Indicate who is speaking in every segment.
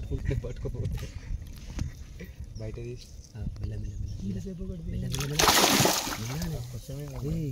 Speaker 1: ఊరికే పట్టుకో బయట తీసి
Speaker 2: ఆ, మెల్ల మెల్ల మెల్ల
Speaker 3: ఇంతసేపు ఒకటి
Speaker 2: మెల్ల
Speaker 3: తిని
Speaker 2: మెల్ల మెల్ల మెల్లనే. ఏయ్,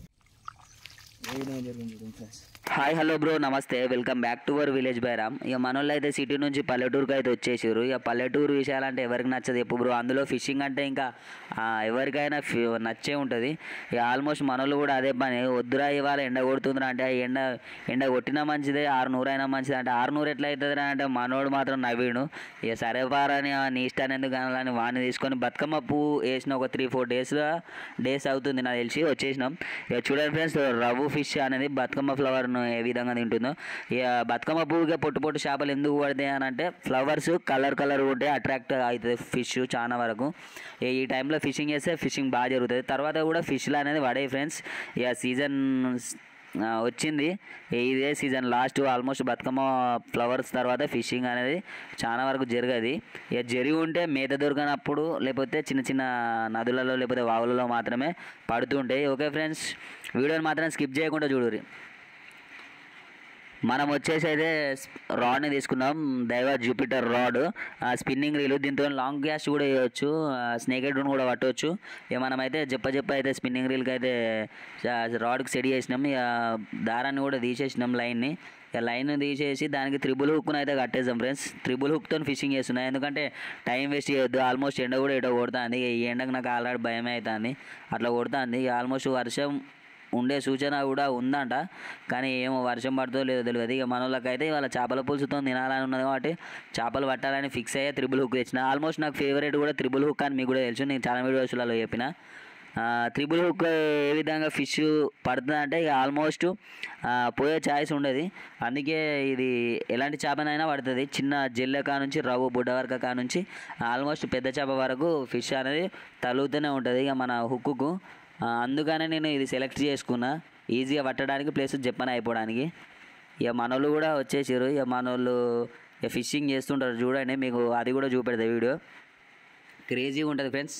Speaker 4: హాయ్ హలో బ్రో నమస్తే welcome back to our village Bairam ఇక మనోళ్ళు అయితే సిటీ నుంచి పల్లెటూరుకి అయితే వచ్చేసారు ఇక పల్లెటూరు విషయాలంటే ఎవరికి నచ్చదు చెప్పు బ్రో అందులో ఫిషింగ్ అంటే ఇంకా ఆ, ఎవరికైనా ఫి- నచ్చే ఉంటుంది ఇక ఆల్మోస్ట్ మనోళ్ళు కూడా అదే పని వద్దురా ఇవాళ ఎండ కొడుతుందిరా అంటే ఆ ఎండ ఎండ కొట్టినా మంచిదే ఆరు నూరు అయినా మంచిదే అంటే ఆరు నూరు ఎట్లా అవుతుందిరా అంటే మనోడు మాత్రం నవ్విడు ఇక సరే పారని ఆ నీ ఇష్టాన్ని ఎందుకు కానాలని వాడిని తీసుకొని బతుకమ్మ పువ్వు వేసిన ఒక త్రీ ఫోర్ డేస్ డేస్ అవుతుంది నాకు తెలిసి వచ్చేసినాం ఇక చూడండి ఫ్రెండ్స్ రవ్వు ఫిష్ అనేది బతుకమ్మ ఫ్లవర్ను ఏ విధంగా తింటుందో ఇక బతుకమ్మ పువ్వుగా పొట్టు పొట్టు చేపలు ఎందుకు పడతాయి అని అంటే ఫ్లవర్స్ కలర్ కలర్ ఉంటే అట్రాక్ట్ అవుతుంది ఫిష్ చాలా వరకు ఇక ఈ టైంలో ఫిషింగ్ చేస్తే ఫిషింగ్ బాగా జరుగుతుంది తర్వాత కూడా ఫిష్లు అనేది పడే ఫ్రెండ్స్ ఇక సీజన్ ఆ, వచ్చింది ఇదే season last almost Bathukamma flowers తర్వాత ఫిషింగ్ అనేది చాలా వరకు జరగదు ఇక జరిగి ఉంటే మేత దొరకనప్పుడు లేకపోతే చిన్న చిన్న నదులలో లేకపోతే వాగులలో మాత్రమే పడుతుంటాయి ఓకే ఫ్రెండ్స్ వీడియోని మాత్రం స్కిప్ చేయకుండా చూడుర్రి మనం వచ్చేసి అయితే రాడ్ని తీసుకున్నాం Daiwa Jupiter rod spinning reel దీంతో లాంగ్ గ్యాస్ కూడా వేయవచ్చు స్నేక్ హెడ్ కూడా పట్టవచ్చు ఇక మనమైతే చెప్ప చెప్ప అయితే స్పిన్నింగ్ రీల్కి అయితే రాడ్కి సెట్ చేసినాం ఇక దారాన్ని కూడా తీసేసినాం లైన్ని ఇక లైన్ తీసేసి దానికి త్రిబుల్ హుక్ను అయితే కట్టేసాం ఫ్రెండ్స్ త్రిబుల్ హుక్తో ఫిషింగ్ చేస్తున్నాయి ఎందుకంటే టైం వేస్ట్ చేయొద్దు ఆల్మోస్ట్ ఎండ కూడా ఎటో కొడుతుంది ఈ ఎండకు నాకు ఆల్రెడీ భయమే అవుతుంది అట్లా కొడుతుంది ఆల్మోస్ట్ వర్షం ఉండే సూచన కూడా ఉందంట కానీ ఏమో వర్షం పడుతుందో లేదో తెలియదు ఇక మన వాళ్ళకైతే ఇవాళ చేపల పులుసుతో తినాలని ఉన్నది కాబట్టి చేపలు పట్టాలని ఫిక్స్ అయ్యే త్రిబుల్ హుక్ తెచ్చిన ఆల్మోస్ట్ నాకు ఫేవరెట్ కూడా త్రిబుల్ హుక్ అని మీకు కూడా తెలుసు నేను చాలా వీడియోస్లలో చెప్పిన త్రిబుల్ హుక్ ఏ విధంగా ఫిష్ పడుతుందంటే ఇక ఆల్మోస్ట్ పోయే ఛాయిస్ ఉండదు అందుకే ఇది ఎలాంటి చేపనైనా పడుతుంది చిన్న జెల్లె కా నుంచి రవ్వు బుడ్డ వరక కా నుంచి ఆల్మోస్ట్ పెద్ద చేప వరకు ఫిష్ అనేది తలుగుతూనే ఉంటుంది ఇక మన హుక్కుకు ఆ, అందుకనే నేను ఇది సెలెక్ట్ చేసుకున్నా ఈజీగా పట్టడానికి ప్లస్ చెప్పని అయిపోవడానికి ఇక మనోళ్ళు కూడా వచ్చేసారు ఇక మనోళ్ళు ఇక ఫిషింగ్ చేస్తుంటారు చూడండి మీకు అది కూడా చూపెడతా వీడియో క్రేజీగా ఉంటుంది ఫ్రెండ్స్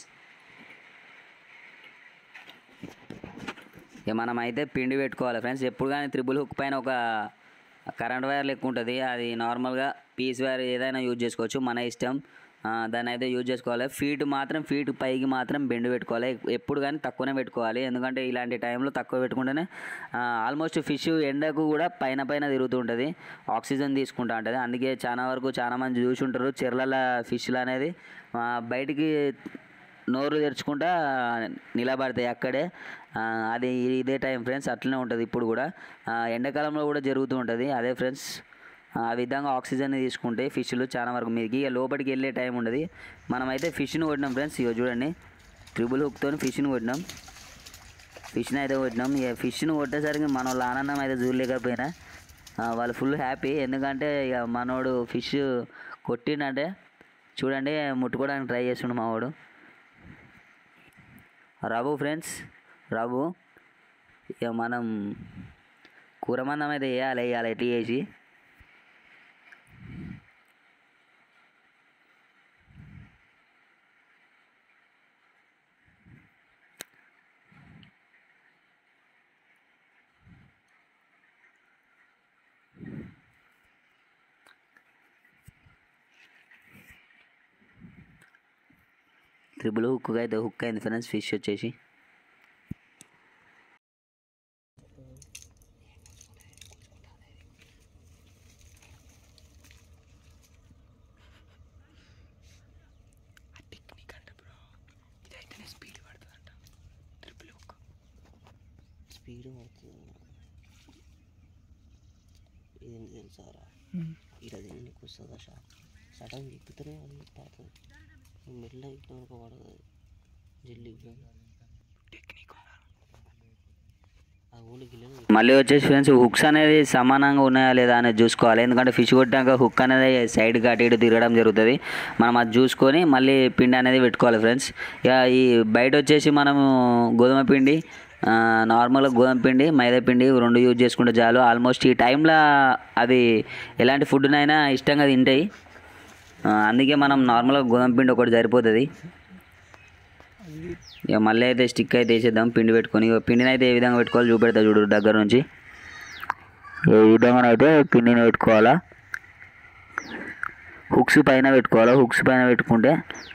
Speaker 4: ఇక మనం అయితే పిండి పెట్టుకోవాలి ఫ్రెండ్స్ ఎప్పుడు కానీ త్రిబుల్ హుక్ పైన ఒక కరెంట్ వైర్ లెక్క ఉంటుంది అది నార్మల్గా పీస్ వైర్ ఏదైనా యూజ్ చేసుకోవచ్చు మన ఇష్టం ఆ, దాన్ని అయితే యూజ్ చేసుకోవాలి ఫీట్ మాత్రం ఫీట్ పైకి మాత్రం బెండ్ పెట్టుకోవాలి ఎప్పుడు కానీ తక్కువనే పెట్టుకోవాలి ఎందుకంటే ఇలాంటి టైంలో తక్కువ పెట్టుకుంటేనే ఆల్మోస్ట్ ఫిష్ ఎండకు కూడా పైన పైన తిరుగుతూ ఉంటుంది ఆక్సిజన్ తీసుకుంటా ఉంటుంది అందుకే చాలా వరకు చాలా మంది చూసి ఉంటారు చెర్లల ఫిష్లు అనేది ఆ, బయటికి నోరు తెరుచుకుంటా నిలబడతాయి అక్కడే ఆ, అది ఇదే టైం ఫ్రెండ్స్ అట్లనే ఉంటుంది ఇప్పుడు కూడా ఆ, ఎండాకాలంలో కూడా జరుగుతూ ఉంటుంది అదే ఫ్రెండ్స్ ఆ విధంగా ఆక్సిజన్ తీసుకుంటే ఫిష్లు చాలా వరకు మీదకి ఇక లోపలికి వెళ్ళే టైం ఉండదు మనమైతే ఫిష్ని కొట్టినాం ఫ్రెండ్స్ ఇక చూడండి ట్రిబుల్ హుక్తో ఫిష్ని కొట్టినాం ఫిష్ని అయితే కొట్టినాం ఇక ఫిష్ని కొట్టేసరికి మన వాళ్ళ ఆనందం అయితే చూడలేకపోయినా ఆ, వాళ్ళు ఫుల్ హ్యాపీ ఎందుకంటే ఇక మనోడు ఫిష్ కొట్టిండంటే చూడండి ముట్టుకోవడానికి ట్రై చేస్తుండు మావాడు రవ్వు ఫ్రెండ్స్ రవ్వు ఇక మనం కూరమందం అయితే వేయాలి వేయాలి ఎట్టి చేసి త్రిబుల్ హుక్ అయితే హుక్ అయింది ఫ్రెండ్స్ ఫిష్ వచ్చేసి
Speaker 1: టెక్నిక్ అంట బ్రో ఇదైతేనే స్పీడ్ పడుతుందంట ట్రిపుల్ హుక్
Speaker 2: స్పీడ్ పడుతుంది ఇది తెలుసారా ఇలా దీనికి వస్తుందా షాక్ సడన్ ఎక్కుతూనే అది పడుతుంది మెల్ల ఎక్కిన వరకు పడదు జల్లి
Speaker 1: టెక్నిక్ ఉన్నారు
Speaker 2: ఆ ఓన్లీ గిల్లె
Speaker 4: మళ్ళీ వచ్చేసి ఫ్రెండ్స్ హుక్స్ అనేది సమానంగా ఉన్నాయా లేదా అనేది చూసుకోవాలి ఎందుకంటే ఫిష్ కొట్టాక హుక్ అనేది సైడ్కి అటు ఇటు తిరగడం జరుగుతుంది మనం అది చూసుకొని మళ్ళీ పిండి అనేది పెట్టుకోవాలి ఫ్రెండ్స్ ఇక ఈ బయట వచ్చేసి మనము గోధుమ పిండి ఆ, నార్మల్గా గోధుమ పిండి మైదా పిండి రెండు యూజ్ చేసుకుంటే చాలు ఆల్మోస్ట్ ఈ టైంలో అవి ఎలాంటి ఫుడ్నైనా ఇష్టంగా తింటాయి ఆ, అందుకే మనం నార్మల్గా గోధుమ పిండి ఒకటి సరిపోతుంది ఇక మళ్ళీ అయితే స్టిక్ అయితే వేసేద్దాం పిండి పెట్టుకొని ఇక పిండిని అయితే ఏ విధంగా పెట్టుకోవాలి చూపెడతా చూడు దగ్గర నుంచి ఏ విధంగా అయితే పిండిని పెట్టుకోవాలా హుక్స్ పైన పెట్టుకోవాలి హుక్స్ పైన పెట్టుకుంటే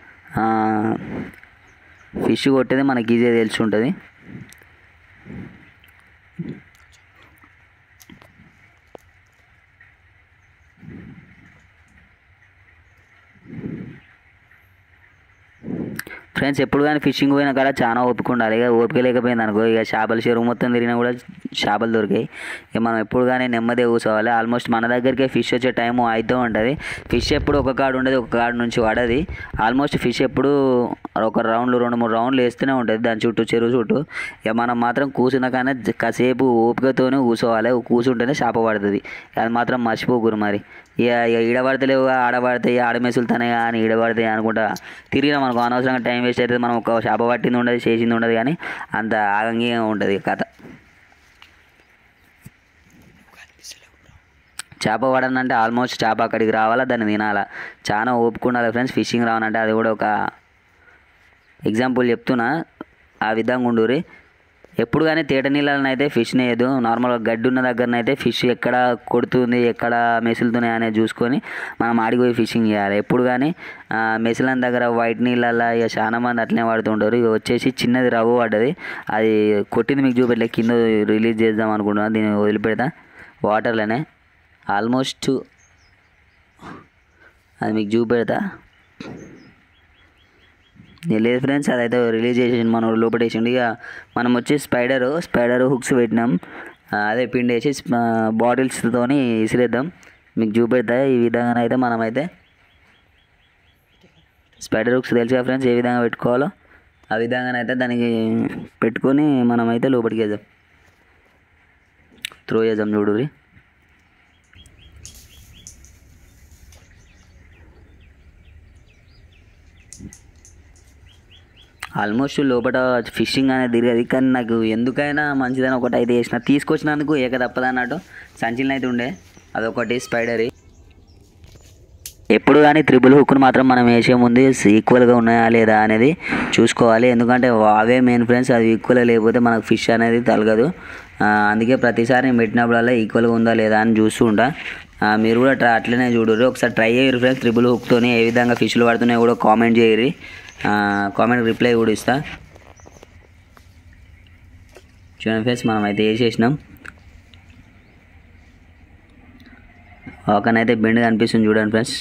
Speaker 4: ఫిష్ కొట్టేది మనకి ఈజీగా తెలిసి ఉంటుంది ఫ్రెండ్స్ ఎప్పుడు కానీ ఫిషింగ్ పోయిన కాడ చాలా ఓపిక ఉండాలి ఇక ఓపిక లేకపోయింది అనుకో ఇక చేపల చెరువు మొత్తం తిరిగినా కూడా చేపలు దొరికాయి ఇక మనం ఎప్పుడు కానీ నెమ్మదిగా కూర్చోవాలి ఆల్మోస్ట్ మన దగ్గరికి ఫిష్ వచ్చే టైం అవుతూ ఉంటుంది ఫిష్ ఎప్పుడు ఒక కాడు ఉండదు ఒక కాడు నుంచి పడది ఆల్మోస్ట్ ఫిష్ ఎప్పుడు ఒక రౌండ్లు రెండు మూడు రౌండ్లు వేస్తూనే ఉంటుంది దాని చుట్టూ చెరువు చుట్టూ ఇక మనం మాత్రం కూర్చున్న కానీ కాసేపు ఓపికతోనే కూర్చోవాలి కూర్చుంటేనే చేప పడుతుంది అది మాత్రం మర్చిపోకూరు మరి ఇక ఇక ఈడ పడతలేవు ఆడ పడతాయి ఆడ మెసులుతానే కానీ ఈడ పడతాయి అనుకుంటా తిరిగినా మనకు అనవసరంగా టైం వేస్ట్ అవుతుంది మనం ఒక చేప పట్టింది ఉండదు చేసింది ఉండదు కానీ అంత ఆగంగా ఉంటుంది కథ చేప పడనంటే ఆల్మోస్ట్ చేప అక్కడికి రావాలా దాన్ని తినాలా చాలా ఓపిక ఉండాలి ఫ్రెండ్స్ ఫిషింగ్ రావాలంటే అది కూడా ఒక ఎగ్జాంపుల్ చెప్తున్నా ఆ విధంగా ఉండురి ఎప్పుడు కానీ తేట నీళ్ళని అయితే ఫిష్ నేయదు నార్మల్గా గడ్డి ఉన్న దగ్గరనైతే ఫిష్ ఎక్కడ కొడుతుంది ఎక్కడ మెసులుతున్నాయి అనేది చూసుకొని మనం ఆడికి పోయి ఫిషింగ్ చేయాలి ఎప్పుడు కానీ మెసిలన్ దగ్గర వైట్ నీళ్ళల్లో ఇక చాలా మంది అట్లనే వాడుతుంటారు ఇక వచ్చేసి చిన్నది రవ్వ పడ్డది అది కొట్టింది మీకు చూపెట్టలే కింద రిలీజ్ చేద్దాం అనుకుంటున్నాను దీన్ని వదిలిపెడతా వాటర్లోనే ఆల్మోస్ట్ అది మీకు చూపెడతా ఇక లేదు ఫ్రెండ్స్ అదైతే రిలీజ్ చేసేసి మనం లోపటేసిండు ఇక మనం వచ్చి స్పైడర్ స్పైడర్ హుక్స్ పెట్టినాం ఆ, అదే పిండి వేసి బాటిల్స్తోని ఇసిరేద్దాం మీకు చూపెడతా ఈ విధంగా అయితే మనమైతే స్పైడర్ హుక్స్ తెలుసుగా ఫ్రెండ్స్ ఏ విధంగా పెట్టుకోవాలో ఆ విధంగానైతే దానికి పెట్టుకొని మనమైతే లోపలికి వేద్దాం త్రో చేద్దాం చూడురి ఆల్మోస్ట్ లోపల ఫిషింగ్ అనేది తిరిగేది కానీ నాకు ఎందుకైనా మంచిదని ఒకటి అయితే వేసిన తీసుకొచ్చినందుకు ఏక తప్పదన్నట్టు సంచిలో అయితే ఉండే అదొకటి స్పైడరీ ఎప్పుడు కానీ త్రిబుల్ హుక్ను మాత్రం మనం వేసే ముందు ఈక్వల్గా ఉన్నాయా లేదా అనేది చూసుకోవాలి ఎందుకంటే అవే మెయిన్ ఫ్రెండ్స్ అది ఈక్వల్గా లేకపోతే మనకు ఫిష్ అనేది తలగదు ఆ, అందుకే ప్రతిసారి నేను పెట్టినప్పుడల్లా ఈక్వల్గా ఉందా లేదా అని చూస్తూ ఉంటా ఆ, మీరు కూడా ట్రై అట్లనే చూడరు ఒకసారి ట్రై చేయరు ఫ్రెండ్స్ త్రిబుల్ హుక్తోని ఏ విధంగా ఫిష్లు పడుతున్నాయో కూడా కామెంట్ చేయరు కామెంట్ రిప్లై కూడా ఇస్తా చూడండి ఫ్రెండ్స్ మనం అయితే వేసేసినాం ఒకనైతే బెండ్ కనిపిస్తుంది చూడండి ఫ్రెండ్స్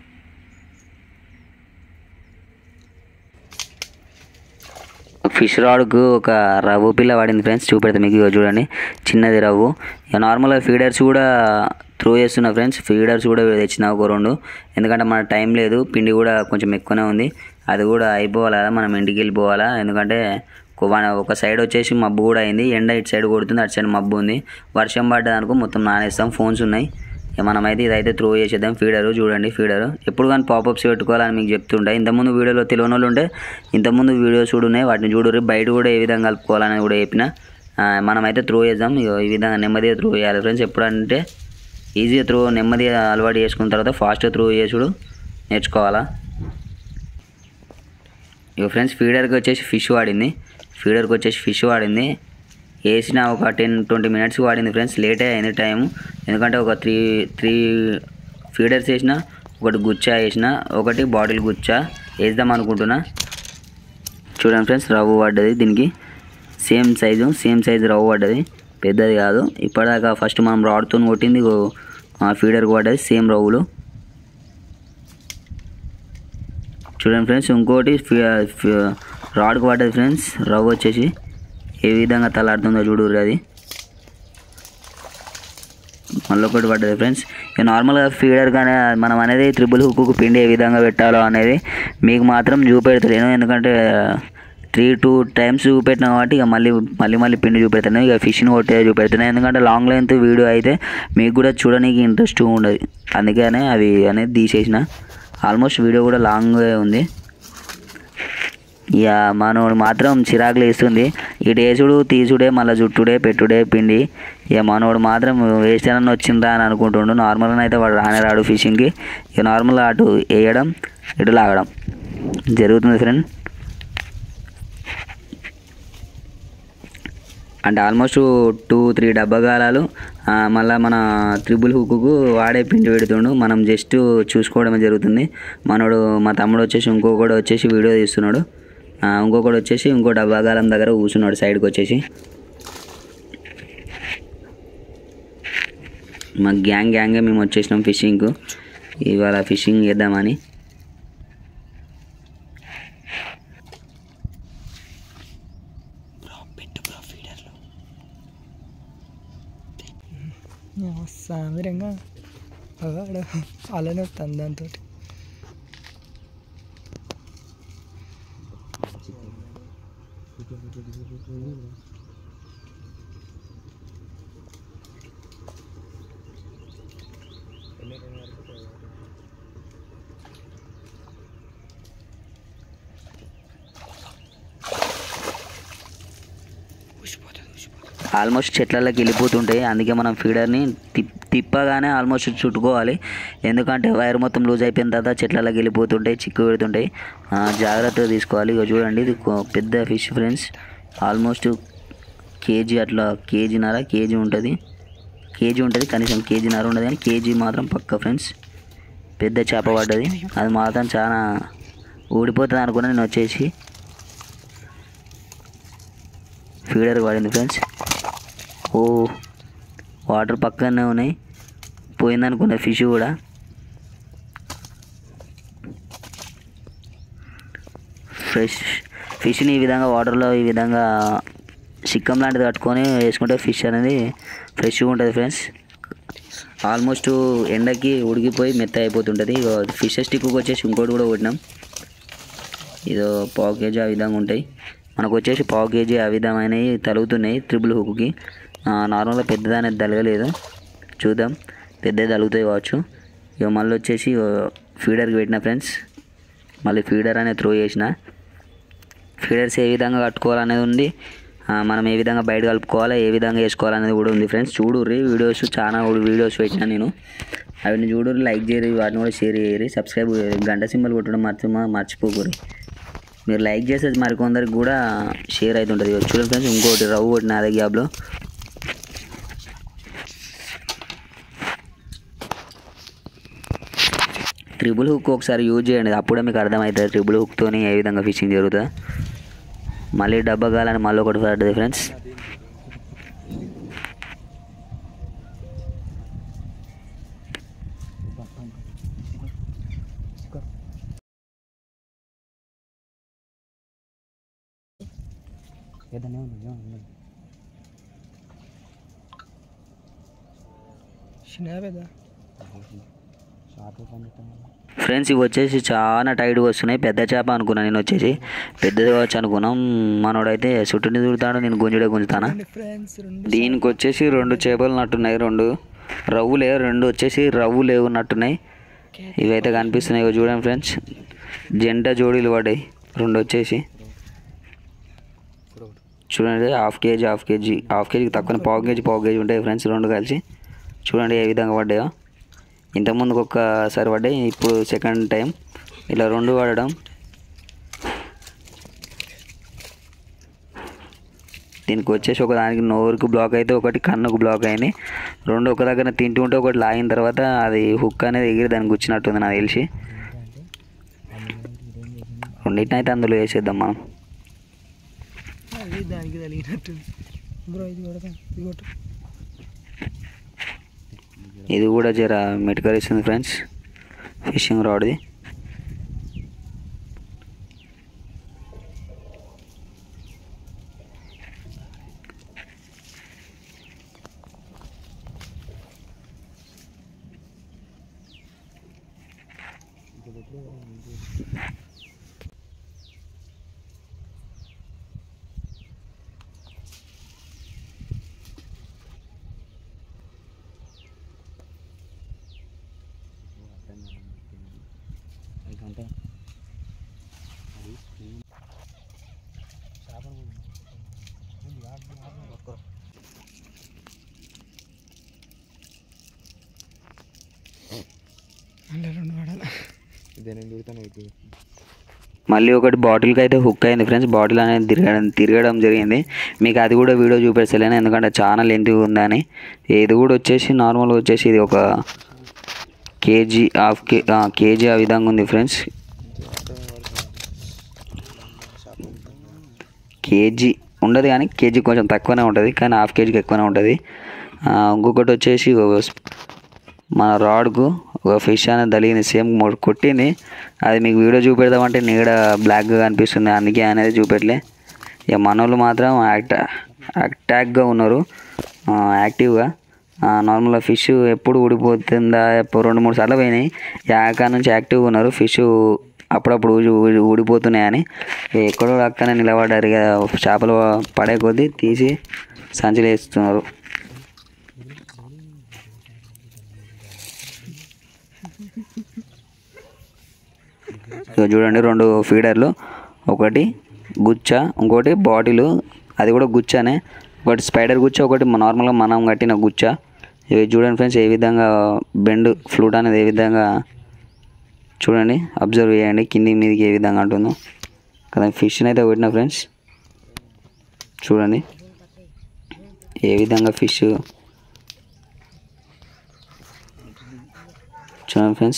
Speaker 4: ఫిష్ రాడ్కు ఒక రవ్వు పిల్ల పడింది ఫ్రెండ్స్ చూపెడతా మీకు ఇగో చూడండి చిన్నది రవ్వు ఇక నార్మల్గా ఫీడర్స్ కూడా త్రో చేస్తున్నా ఫ్రెండ్స్ ఫీడర్స్ కూడా తెచ్చిన ఒక రెండు ఎందుకంటే మన టైం లేదు పిండి కూడా కొంచెం ఎక్కువనే ఉంది అది కూడా అయిపోవాలి కదా మనం ఇంటికి వెళ్ళిపోవాలా ఎందుకంటే ఒక వన్- ఒక సైడ్ వచ్చేసి మబ్బు కూడా అయింది ఎండ ఇటు సైడ్ కొడుతుంది అటు సైడ్ మబ్బు ఉంది వర్షం పడ్డదనుకో మొత్తం నానేస్తాం ఫోన్స్ ఉన్నాయి ఇక మనమైతే ఇదైతే త్రో చేసేద్దాం ఫీడరు చూడండి ఫీడరు ఎప్పుడు కానీ పాపప్స్ పెట్టుకోవాలని మీకు చెప్తుంటా ఇంతకుముందు వీడియోలో తెలియని వాళ్ళు ఉంటే ఇంతకుముందు వీడియోస్ కూడా ఉన్నాయి వాటిని చూడరు బయట కూడా ఏ విధంగా కలుపుకోవాలని కూడా చెప్పిన ఆ, మనమైతే త్రో చేద్దాం ఇగో ఈ విధంగా నెమ్మదిగా త్రో చేయాలి ఫ్రెండ్స్ ఎప్పుడంటే ఈజీగా త్రో నెమ్మదిగా అలవాటు చేసుకున్న తర్వాత ఫాస్ట్గా త్రో చేసుడు నేర్చుకోవాలా ఇక ఫ్రెండ్స్ ఫీడర్కి వచ్చేసి ఫిష్ వాడింది ఫీడర్కి వచ్చేసి ఫిష్ వాడింది వేసిన ఒక టెన్ ట్వంటీ మినిట్స్ వాడింది ఫ్రెండ్స్ లేటే అయింది టైం ఎందుకంటే ఒక త్రీ త్రీ ఫీడర్స్ వేసిన ఒకటి గుచ్చా వేసిన ఒకటి బాటిల్ గుచ్చా వేద్దాం అనుకుంటున్నా చూడండి ఫ్రెండ్స్ రవ్వు పడ్డది దీనికి సేమ్ సైజు సేమ్ సైజు రవ్వు పడ్డది పెద్దది కాదు ఇప్పటిదాకా ఫస్ట్ మనం రాడ్తో కొట్టింది ఇగో, ఆ ఫీడర్కి పడ్డది సేమ్ రవ్వులు చూడండి ఫ్రెండ్స్ ఇంకోటి ఫి- ఫి- రాడ్కి పడ్డది ఫ్రెండ్స్ రవ్వు వచ్చేసి ఏ విధంగా తలాడుతుందో చూడుర్రి అది మళ్ళీ ఒకటి పడ్డది ఫ్రెండ్స్ ఇక నార్మల్గా ఫీడర్ కానీ మనం అనేది త్రిబుల్ హుక్కు పిండి ఏ విధంగా పెట్టాలో అనేది మీకు మాత్రం చూపెడతలేను ఎందుకంటే త్రీ టూ టైమ్స్ చూపెట్టినా కాబట్టి ఇక మళ్ళీ మళ్ళీ మళ్ళీ పిండి చూపెడతాను ఇక ఫిష్ని కొట్టే చూపెడుతున్నాను ఎందుకంటే లాంగ్ లెంత్ వీడియో అయితే మీకు కూడా చూడడానికి ఇంట్రెస్ట్ ఉండదు అందుకనే అవి అనేది తీసేసిన ఆల్మోస్ట్ వీడియో కూడా లాంగ్ ఉంది ఇక మనోడు మాత్రం చిరాకులు వేస్తుంది ఇటు వేసుడు తీసుడే మళ్ళీ జుట్టుడే పెట్టుడే పిండి ఇక మనోడు మాత్రం వేస్ట్ అని వచ్చిందా అని అనుకుంటుండు నార్మల్గా అయితే వాడు రానే రాడు ఫిషింగ్కి ఇక నార్మల్గా అటు వేయడం ఇటు లాగడం జరుగుతుంది ఫ్రెండ్ అంటే ఆల్మోస్ట్ టూ త్రీ డబ్బగాలాలు మళ్ళీ మన త్రిబుల్ హుక్కు వాడే పిండి పెడుతుండు మనం జస్ట్ చూసుకోవడమే జరుగుతుంది మనోడు మా తమ్ముడు వచ్చేసి ఇంకొకడు వచ్చేసి వీడియో తీస్తున్నాడు ఆ, ఇంకొకడు వచ్చేసి ఇంకో డబ్బాగాలం దగ్గర కూర్చున్నాడు సైడ్కి వచ్చేసి మా గ్యాంగ్ గ్యాంగే మేము వచ్చేసినాం ఫిషింగ్కు ఇవాళ ఫిషింగ్ చేద్దామని
Speaker 2: బ్రో పెట్టు బ్రో ఫీడర్లో
Speaker 1: సామిరంగా ఆడ అలానే వస్తుంది దాంతో
Speaker 2: ఊసిపోతుంది ఊసిపోతుంది
Speaker 4: ఆల్మోస్ట్ చెట్లలోకి వెళ్ళిపోతుంటాయి అందుకే మనం ఫీడర్ని తిప్ తిప్పగానే ఆల్మోస్ట్ చుట్టుకోవాలి ఎందుకంటే వైర్ మొత్తం లూజ్ అయిపోయిన తర్వాత చెట్లలోకి వెళ్ళిపోతుంటాయి చిక్కు పెడుతుంటాయి ఆ, జాగ్రత్తగా తీసుకోవాలి ఇక చూడండి ఇది కొ- పెద్ద ఫిష్ ఫ్రెండ్స్ ఆల్మోస్ట్ కేజీ అట్లా కేజీన్నర కేజీ ఉంటుంది కేజీ ఉంటుంది కనీసం కేజీన్నర ఉండదు కానీ కేజీ మాత్రం పక్క ఫ్రెండ్స్ పెద్ద చేప పడ్డది అది మాత్రం చాలా ఊడిపోతుంది అనుకున్నా నేను వచ్చేసి ఫీడర్ పడింది ఫ్రెండ్స్ ఓ వాటర్ పక్కనే ఉన్నాయి పోయిందనుకున్న ఫిష్ కూడా ఫ్రెష్ ఫిష్ని ఈ విధంగా వాటర్లో ఈ విధంగా చిక్కం లాంటిది కట్టుకొని వేసుకుంటే ఫిష్ అనేది ఫ్రెష్గా ఉంటుంది ఫ్రెండ్స్ ఆల్మోస్ట్ ఎండకి ఉడికిపోయి మెత్త అయిపోతుంటుంది ఫిష్ స్టిక్ వచ్చేసి ఇంకోటి కూడా కొట్టినాం ఇదో పావు కేజీ ఆ విధంగా ఉంటాయి మనకు వచ్చేసి పావు కేజీ ఆ విధమైనవి తలుగుతున్నాయి త్రిబుల్ హుక్కి నార్మల్గా పెద్దదాని తలగలేదు చూద్దాం పెద్దది తలుగుతాయి కావచ్చు ఇక మళ్ళీ వచ్చేసి ఫీడర్కి పెట్టిన ఫ్రెండ్స్ మళ్ళీ ఫీడర్ అనేది త్రో చేసిన ఫీడర్స్ ఏ విధంగా కట్టుకోవాలనేది ఉంది ఆ, మనం ఏ విధంగా బయట కలుపుకోవాలా ఏ విధంగా వేసుకోవాలనేది కూడా ఉంది ఫ్రెండ్స్ చూడుర్రి వీడియోస్ చాలా వీడియోస్ పెట్టినా నేను అవి చూడుర్రి లైక్ చేయరు వాటిని కూడా షేర్ చేయరు సబ్స్క్రైబ్ గంట సింబల్ కొట్టడం మర్చి మర్చిపోకూరి మీరు లైక్ చేస్తే మరికొందరికి కూడా షేర్ అవుతుంటుంది చూడండి ఫ్రెండ్స్ ఇంకోటి రవ్వు కొట్టిన అదే గ్యాప్లో ట్రిపుల్ హుక్ ఒకసారి యూజ్ చేయండి అప్పుడే మీకు అర్థమవుతుంది ట్రిపుల్ హుక్తోని ఏ విధంగా ఫిషింగ్ జరుగుతుంది మళ్ళీ డబ్బా కాలని మళ్ళీ ఒకటి పడుతుంది ఫ్రెండ్స్
Speaker 2: ఏదైనా ఉంది
Speaker 1: చిన్న పెద్ద
Speaker 2: షార్ప్ పని
Speaker 4: ఫ్రెండ్స్ ఇవి వచ్చేసి చాలా టైట్గా వస్తున్నాయి పెద్ద చేప అనుకున్నాను నేను వచ్చేసి పెద్దది కావచ్చు అనుకున్నాం మనోడైతే చుట్టూని చుడతాడు నేను గుంజుడే గుంజుతానా
Speaker 1: ఫ్రెండ్స్ రెండు
Speaker 4: దీనికి వచ్చేసి రెండు చేపలు నట్టున్నాయి రెండు రవ్వులే రెండు వచ్చేసి రవ్వు లేవు నట్టున్నాయి ఇవైతే కనిపిస్తున్నాయి ఇగో చూడండి ఫ్రెండ్స్ జంట జోడీలు పడ్డాయి రెండు వచ్చేసి చూడండి half KG half KG half కేజీకి తక్కువ పావు కేజీ పావు కేజీ ఉంటాయి ఫ్రెండ్స్ రెండు కలిసి చూడండి ఏ విధంగా పడ్డాయో ఇంతకుముందుకు ఒక్కసారి పడ్డాయి ఇప్పుడు సెకండ్ టైం ఇలా రెండు పడడం దీనికి వచ్చేసి ఒక దానికి నోరుకు బ్లాక్ అయితే ఒకటి కన్నుకు బ్లాక్ అయింది రెండు ఒక దగ్గర తింటుంటే ఒకటి లాగిన తర్వాత అది హుక్ అనేది ఎగిరి దానికి గుచ్చినట్టుంది నాకు తెలిసి రెండింటిని అయితే అందులో వేసేద్దాం మనం
Speaker 1: అది దానికి తగిలినట్టు బ్రో ఇది కొడతాం ఇది కొట్టు
Speaker 4: ఇది కూడా జర మెటకరిస్తుంది ఫ్రెండ్స్ ఫిషింగ్ రాడ్ది
Speaker 2: అంటే
Speaker 1: అంటే రెండు వాడాలి
Speaker 2: ఇదే నేను చూడతాను ఇది
Speaker 4: మళ్ళీ ఒకటి బాటిల్కి అయితే హుక్ అయింది ఫ్రెండ్స్ బాటిల్ అనేది తిరగడం తిరగడం జరిగింది మీకు అది కూడా వీడియో చూపించలేను ఎందుకంటే చాలా లెంత్ ఉందని ఇది కూడా వచ్చేసి నార్మల్గా వచ్చేసి ఇది ఒక కేజీ హాఫ్ కే ఆ, కేజీ ఆ విధంగా ఉంది ఫ్రెండ్స్ కేజీ ఉండదు కానీ కేజీ కొంచెం తక్కువనే ఉంటుంది కానీ హాఫ్ కేజీకి ఎక్కువనే ఉంటుంది ఆ, ఇంకొకటి వచ్చేసి ఒక స్- మన రాడ్కు ఒక ఫిష్ అనేది తగిలింది సేమ్ మొ- కొట్టింది అది మీకు వీడియో చూపెడదామంటే నీడ బ్లాక్గా కనిపిస్తుంది అందుకే అనేది చూపెట్టలే ఇక మన వాళ్ళు మాత్రం యాక్ట్ అటాక్గా ఉన్నారు ఆ, యాక్టివ్గా ఆ, నార్మల్గా ఫిష్ ఎప్పుడు ఊడిపోతుందా ఎప్పుడు రెండు మూడు సార్లు పోయినాయి యాక నుంచి యాక్టివ్గా ఉన్నారు ఫిష్ అప్పుడప్పుడు ఊడి- ఊడి- ఊడిపోతున్నాయని ఎక్కడో అక్కనే నిలబడ్డారు ఇక చేపలు పడే కొద్దీ తీసి సంచిలో వేస్తున్నారు ఇక చూడండి రెండు ఫీడర్లు ఒకటి గుచ్చ ఇంకోటి బాటిల్ అది కూడా గుచ్చనే ఒకటి స్పైడర్ గుచ్చ ఒకటి నార్మల్గా మనం కట్టిన గుచ్చ ఇవి చూడండి ఫ్రెండ్స్ ఏ విధంగా బెండ్ ఫ్లూట్ అనేది ఏ విధంగా చూడండి అబ్జర్వ్ చేయండి కింది మీదకి ఏ విధంగా అంటుందో కదా ఫిష్ని అయితే పెట్టిన ఫ్రెండ్స్ చూడండి ఏ విధంగా ఫిష్ చూడండి ఫ్రెండ్స్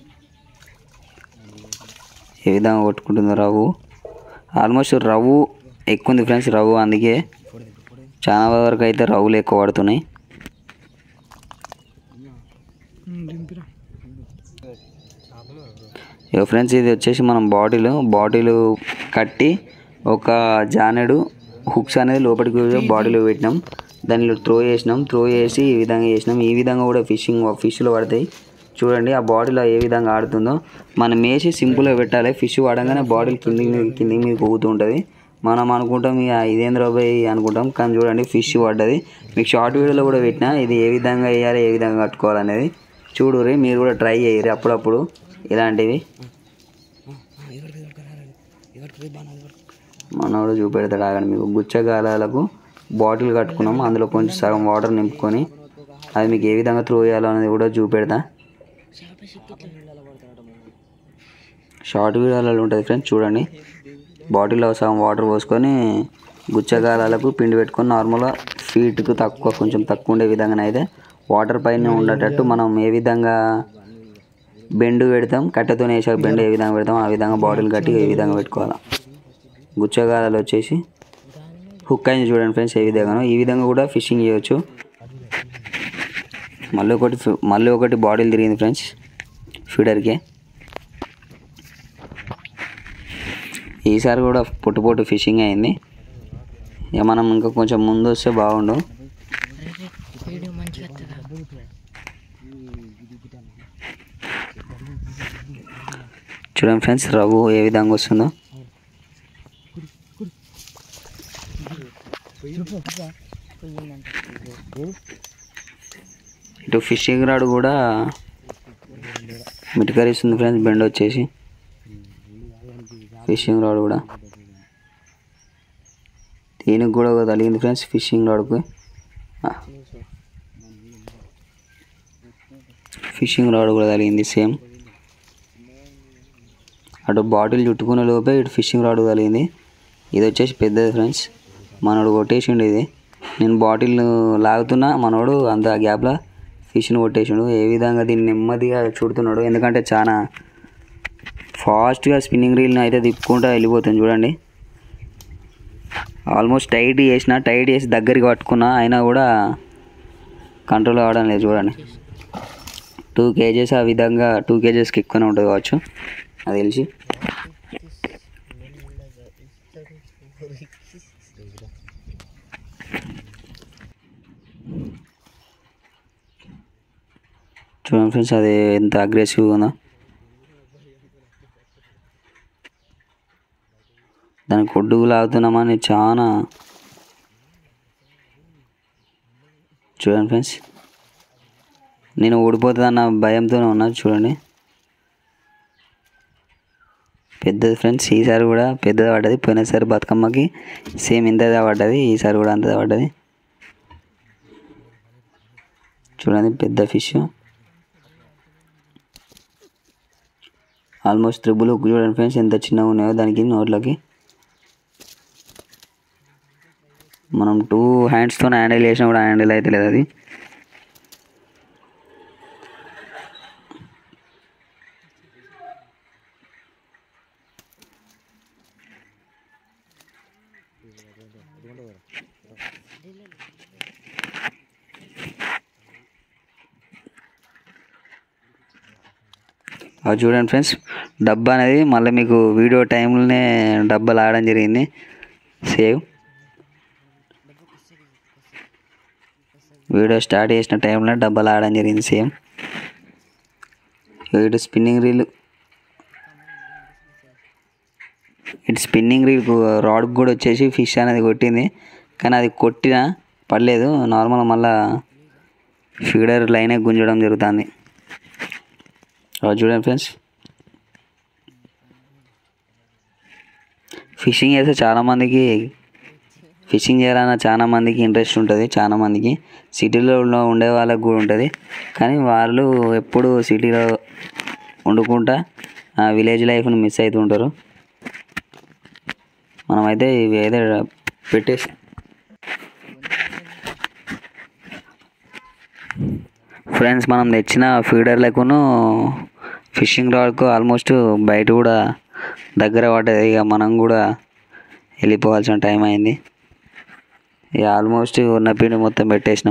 Speaker 4: ఏ విధంగా కొట్టుకుంటుందో రవ్వు ఆల్మోస్ట్ రవ్వు ఎక్కువ ఉంది ఫ్రెండ్స్ రవ్వు అందుకే చాలా వరకు అయితే రవ్వులు ఎక్కువ పడుతున్నాయి
Speaker 1: దింపిరా
Speaker 4: ఇక ఫ్రెండ్స్ ఇది వచ్చేసి మనం బాటిల్ బాటిల్ కట్టి ఒక జానెడు హుక్స్ అనేది లోపలికి బాటిల్ పెట్టినాం దానిలో త్రో చేసినాం త్రో చేసి ఈ విధంగా చేసినాం ఈ విధంగా కూడా ఫిషింగ్ ఫిష్లు పడతాయి చూడండి ఆ బాటిల్ ఏ విధంగా ఆడుతుందో మనం వేసి సింపుల్గా పెట్టాలి ఫిష్ పడంగానే బాటిల్ కిందికి మీద కిందికి మీద పోతూ ఉంటుంది మనం అనుకుంటాం ఇక ఇదేంద్ర పోయి అనుకుంటాం కానీ చూడండి ఫిష్ పడ్డది మీకు షార్ట్ వీడియోలో కూడా పెట్టినా ఇది ఏ విధంగా వేయాలి ఏ విధంగా కట్టుకోవాలనేది చూడుర్రి మీరు కూడా ట్రై చేయరు అప్పుడప్పుడు ఇలాంటివి మనోడు చూపెడతాడు ఆగండి మీకు గుచ్చగాలాలకు బాటిల్ కట్టుకున్నాము అందులో కొంచెం సగం వాటర్ నింపుకొని అది మీకు ఏ విధంగా త్రో చేయాలో అనేది కూడా చూపెడతా షార్ట్ వీడియోలలో ఉంటుంది ఫ్రెండ్స్ చూడండి బాటిల్లో సగం వాటర్ పోసుకొని గుచ్చగాలాలకు పిండి పెట్టుకొని నార్మల్గా ఫీట్కు తక్కువ కొంచెం తక్కువ ఉండే విధంగా అయితే వాటర్ పైన ఉండేటట్టు మనం ఏ విధంగా బెండు పెడతాం కట్టెతో వేసాక బెండు ఏ విధంగా పెడతాం ఆ విధంగా బాటిల్ కట్టి ఏ విధంగా పెట్టుకోవాలి గుచ్చగాలాలు వచ్చేసి హుక్ అయింది చూడండి ఫ్రెండ్స్ ఏ విధంగానో ఈ విధంగా కూడా ఫిషింగ్ చేయొచ్చు మళ్ళీ ఒకటి ఫి- మళ్ళీ ఒకటి బాటిల్ తిరిగింది ఫ్రెండ్స్ ఫీడర్కి ఈసారి కూడా పొట్టు పొట్టు ఫిషింగ్ అయింది ఇక మనం ఇంకా కొంచెం ముందు వస్తే బాగుండు
Speaker 1: వీడియో మంచిగా వస్తుందా
Speaker 4: చూడండి ఫ్రెండ్స్ రవ్వు ఏ విధంగా వస్తుందో ఇటు ఫిషింగ్ రాడ్ కూడా మిటకరిస్తుంది ఫ్రెండ్స్ బెండ్ వచ్చేసి ఫిషింగ్ రాడ్ కూడా దీనికి కూడా ఒక తగిలింది ఫ్రెండ్స్ ఫిషింగ్ రాడ్కి ఫిషింగ్ రాడ్ కూడా తగిలింది సేమ్ అటు బాటిల్ చుట్టుకునే లోపే ఇటు ఫిషింగ్ రాడ్ తగిలింది ఇది వచ్చేసి పెద్దది ఫ్రెండ్స్ మనోడు కొట్టేసిండు ఇది నేను బాటిల్ లాగుతున్నా మనోడు అంత గ్యాప్లో ఫిష్ని కొట్టేసిండు ఏ విధంగా దీన్ని నెమ్మదిగా చుడుతున్నాడు ఎందుకంటే చాలా ఫాస్ట్గా స్పిన్నింగ్ రీల్ని అయితే తిప్పుకుంటూ వెళ్ళిపోతుంది చూడండి ఆల్మోస్ట్ టైట్ చేసిన టైట్ చేసి దగ్గరికి పట్టుకున్నా అయినా కూడా కంట్రోల్ అవ్వడం లేదు చూడండి టూ కేజెస్ ఆ విధంగా టూ కేజెస్కి ఎక్కువనే ఉంటుంది కావచ్చు అది తెలిసి చూడండి ఫ్రెండ్స్ అది ఎంత అగ్రెసివ్గా ఉందో దానికి ఒడ్డుకు లాగుతున్నామని చాలా చూడండి ఫ్రెండ్స్ నేను ఓడిపోతుందన్న భయంతోనే ఉన్నా చూడండి పెద్దది ఫ్రెండ్స్ ఈసారి కూడా పెద్దది పడ్డది పోయినసారి బతుకమ్మకి సేమ్ ఇంతదే పడ్డది ఈసారి కూడా అంతదే పడ్డది చూడండి పెద్ద ఫిష్ ఆల్మోస్ట్ త్రిబుల్ హుక్ చూడండి ఫ్రెండ్స్ ఎంత చిన్నగా ఉన్నాయో దానికి నోట్లోకి మనం టూ హ్యాండ్స్తో హ్యాండిల్ చేసినా కూడా హ్యాండిల్ అయితే లేదు అది అది చూడండి ఫ్రెండ్స్ డబ్బా అనేది మళ్ళీ మీకు వీడియో టైంలోనే డబ్బాలు ఆడడం జరిగింది సేవ్ వీడియో స్టార్ట్ చేసిన టైంలో డబ్బాలు ఆడడం జరిగింది సేమ్ ఇటు స్పిన్నింగ్ రీల్ ఇటు స్పిన్నింగ్ రీల్ రాడ్ కూడా వచ్చేసి ఫిష్ అనేది కొట్టింది కానీ అది కొట్టినా పడలేదు నార్మల్ మళ్ళా ఫీడర్ లైనే గుంజడం జరుగుతుంది అది చూడండి ఫ్రెండ్స్ ఫిషింగ్ చేస్తే చాలామందికి ఫిషింగ్ చేయాలన్న చాలా మందికి ఇంట్రెస్ట్ ఉంటుంది చాలా మందికి సిటీలో ఉన్న ఉండే వాళ్ళకి కూడా ఉంటుంది కానీ వాళ్ళు ఎప్పుడు సిటీలో వండుకుంటా విలేజ్ లైఫ్ని మిస్ అవుతుంటారు మనమైతే ఇవి అయితే పెట్టేసి ఫ్రెండ్స్ మనం తెచ్చిన ఫీడర్లకును ఫిషింగ్ రాడ్కు ఆల్మోస్ట్ బయట కూడా దగ్గర పడ్డది ఇక మనం కూడా వెళ్ళిపోవాల్సిన టైం అయింది ఇక ఆల్మోస్ట్ ఉన్న పిండి మొత్తం పెట్టేసినాం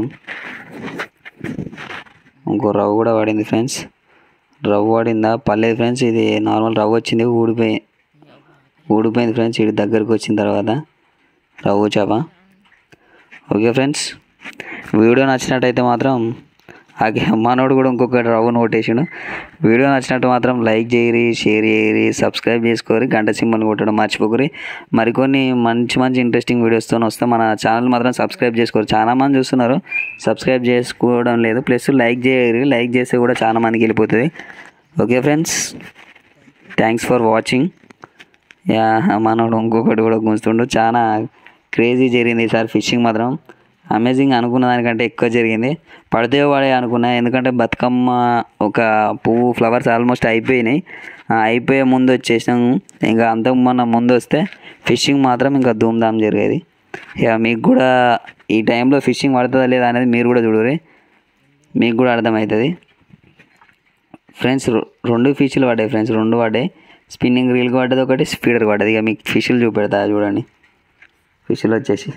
Speaker 4: ఇంకో రవ్వ కూడా పడింది ఫ్రెండ్స్ రవ్వ పడిందా పర్లేదు ఫ్రెండ్స్ ఇది నార్మల్ రవ్వ వచ్చింది ఊడిపోయి ఊడిపోయింది ఫ్రెండ్స్ ఇది దగ్గరకు వచ్చిన తర్వాత రవ్వ చేప ఓకే ఫ్రెండ్స్ వీడియో నచ్చినట్టయితే మాత్రం ఆగే మనోడు కూడా ఇంకొకటి రవ్వ నోటేసాడు వీడియో నచ్చినట్టు మాత్రం లైక్ చేయరి షేర్ చేయరి సబ్స్క్రైబ్ చేసుకోరి గంట సింబల్ కొట్టడం మర్చిపోకరి మరికొన్ని మంచి మంచి ఇంట్రెస్టింగ్ వీడియోస్తో వస్తే మన ఛానల్ మాత్రం సబ్స్క్రైబ్ చేసుకోరు చాలా మంది చూస్తున్నారు సబ్స్క్రైబ్ చేసుకోవడం లేదు ప్లస్ లైక్ చేయరి లైక్ చేస్తే కూడా చాలా మందికి వెళ్ళిపోతుంది okay friends thanks for watching యా మనోడు ఇంకొకటి కూడా గుంజుతుండు చాలా క్రేజీ జరిగింది ఈసారి ఫిషింగ్ మాత్రం అమేజింగ్ అనుకున్న దానికంటే ఎక్కువ జరిగింది పడితే పడే అనుకున్నా ఎందుకంటే బతుకమ్మ ఒక పువ్వు ఫ్లవర్స్ ఆల్మోస్ట్ అయిపోయినాయి ఆ, అయిపోయే ముందు వచ్చేసినాం ఇంకా అంతకు మొన్న ముందు వస్తే ఫిషింగ్ మాత్రం ఇంకా ధూమ్ధామ్ జరిగేది ఇక మీకు కూడా ఈ టైంలో ఫిషింగ్ పడుతుందా లేదా అనేది మీరు కూడా చూడరు మీకు కూడా అర్థమవుతుంది ఫ్రెండ్స్ రె- రెండు ఫిష్లు పడ్డాయి ఫ్రెండ్స్ రెండు పడ్డాయి స్పిన్నింగ్ రీల్కి పడ్డది ఒకటి స్పీడర్ పడ్డది ఇక మీకు ఫిష్లు చూపెడతా చూడండి ఫిష్లు వచ్చేసి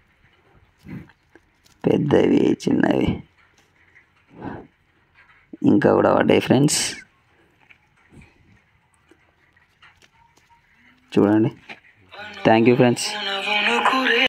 Speaker 4: పెద్దవి చిన్నవి ఇంకా కూడా పడ్డాయి ఫ్రెండ్స్ చూడండి థ్యాంక్ యూ ఫ్రెండ్స్